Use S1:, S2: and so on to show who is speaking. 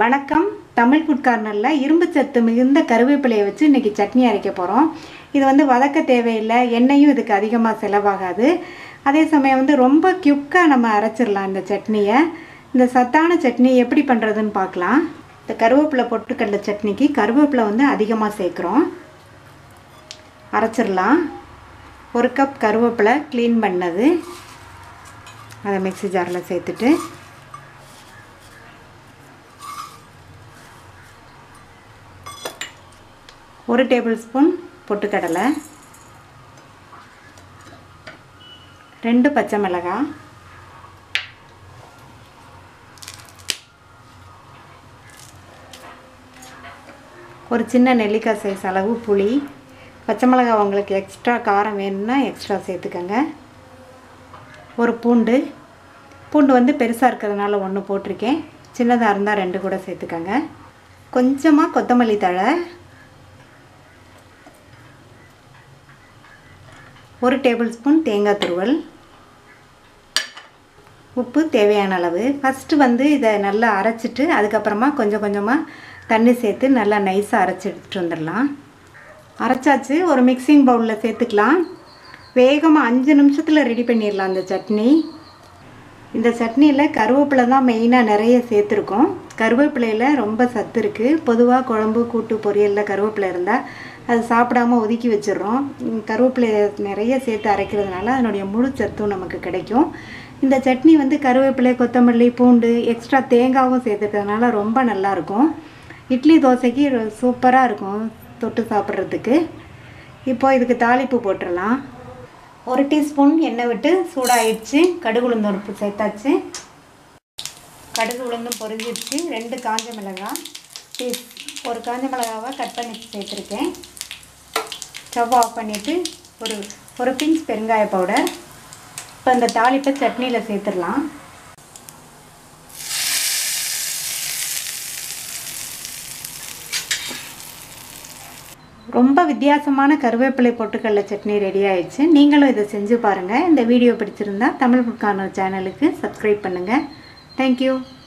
S1: வணக்கம் தமிழ் ஃபுட் கார்னரில் இரும்பு சத்து மிகுந்த கருவேப்பிலையை வச்சு இன்றைக்கி சட்னி அரைக்க போகிறோம் இது வந்து வதக்க தேவையில்லை எண்ணெயும் இதுக்கு அதிகமாக செலவாகாது அதே சமயம் வந்து ரொம்ப குயிக்காக நம்ம அரைச்சிடலாம் இந்த சட்னியை இந்த சத்தான சட்னி எப்படி பண்ணுறதுன்னு பார்க்கலாம் இந்த கருவேப்பிலை பொட்டுக்கடலை சட்னிக்கு கருவேப்பிலை வந்து அதிகமாக சேர்க்குறோம் அரைச்சிடலாம் ஒரு கப் கருவேப்பிலை க்ளீன் பண்ணது அதை மிக்ஸி ஜாரில் சேர்த்துட்டு ஒரு டேபிள் ஸ்பூன் பொட்டுக்கடலை ரெண்டு பச்சை மிளகாய் ஒரு சின்ன நெல்லிக்காய் சைஸ் அளவு புளி பச்சை மிளகாய் உங்களுக்கு எக்ஸ்ட்ரா காரம் வேணும்னா எக்ஸ்ட்ரா சேர்த்துக்கோங்க ஒரு பூண்டு பூண்டு வந்து பெருசாக இருக்கிறதுனால ஒன்று போட்டிருக்கேன் சின்னதாக இருந்தால் ரெண்டு கூட சேர்த்துக்கோங்க கொஞ்சமாக கொத்தமல்லி தழை ஒரு டேபிள் ஸ்பூன் தேங்காய் துருவல் உப்பு தேவையான அளவு ஃபஸ்ட்டு வந்து இதை நல்லா அரைச்சிட்டு அதுக்கப்புறமா கொஞ்சம் கொஞ்சமாக தண்ணி சேர்த்து நல்லா நைஸாக அரைச்சி எடுத்துகிட்டு வந்துடலாம் அரைச்சாச்சு ஒரு மிக்சிங் பவுலில் சேர்த்துக்கலாம் வேகமாக அஞ்சு நிமிஷத்தில் ரெடி பண்ணிடலாம் அந்த சட்னி இந்த சட்னியில் கருவேப்பிலை தான் மெயினாக நிறைய சேர்த்துருக்கோம் கருவேப்பிலையில் ரொம்ப சத்து இருக்குது பொதுவாக குழம்பு கூட்டு பொரியலில் கருவேப்பிலை இருந்தால் அது சாப்பிடாம ஒதுக்கி வச்சிடுறோம் கருவேப்பிலை நிறைய சேர்த்து அரைக்கிறதுனால அதனுடைய முழு சத்தும் நமக்கு கிடைக்கும் இந்த சட்னி வந்து கருவேப்பிலை கொத்தமல்லி பூண்டு எக்ஸ்ட்ரா தேங்காவும் சேர்த்துக்கிறதுனால ரொம்ப நல்லாயிருக்கும் இட்லி தோசைக்கு சூப்பராக இருக்கும் தொட்டு சாப்பிட்றதுக்கு இப்போ இதுக்கு தாளிப்பு போட்டுடலாம் ஒரு டீஸ்பூன் எண்ணெய் விட்டு சூடாயிடுச்சு கடுகு உளுந்தொருப்பு சேர்த்தாச்சு கடுகு உளுந்தும் பொரிஞ்சிடுச்சு ரெண்டு காஞ்ச மிளகாய் பீஸ் ஒரு காஞ்ச மிளகாவை கட் பண்ணி சேர்த்துருக்கேன் ஸ்டவ் ஆஃப் பண்ணிவிட்டு ஒரு ஒரு பிஞ்ச் பெருங்காய பவுடர் இப்போ இந்த தாளிப்பை சட்னியில் சேர்த்துடலாம் ரொம்ப வித்தியாசமான கருவேப்பிலை பொட்டுக்கடலை சட்னி ரெடி ஆயிடுச்சு நீங்களும் இதை செஞ்சு பாருங்கள் இந்த வீடியோ பிடிச்சிருந்தா தமிழ் ஃபுட் கார்னர் சேனலுக்கு சப்ஸ்கிரைப் பண்ணுங்கள் தேங்க்யூ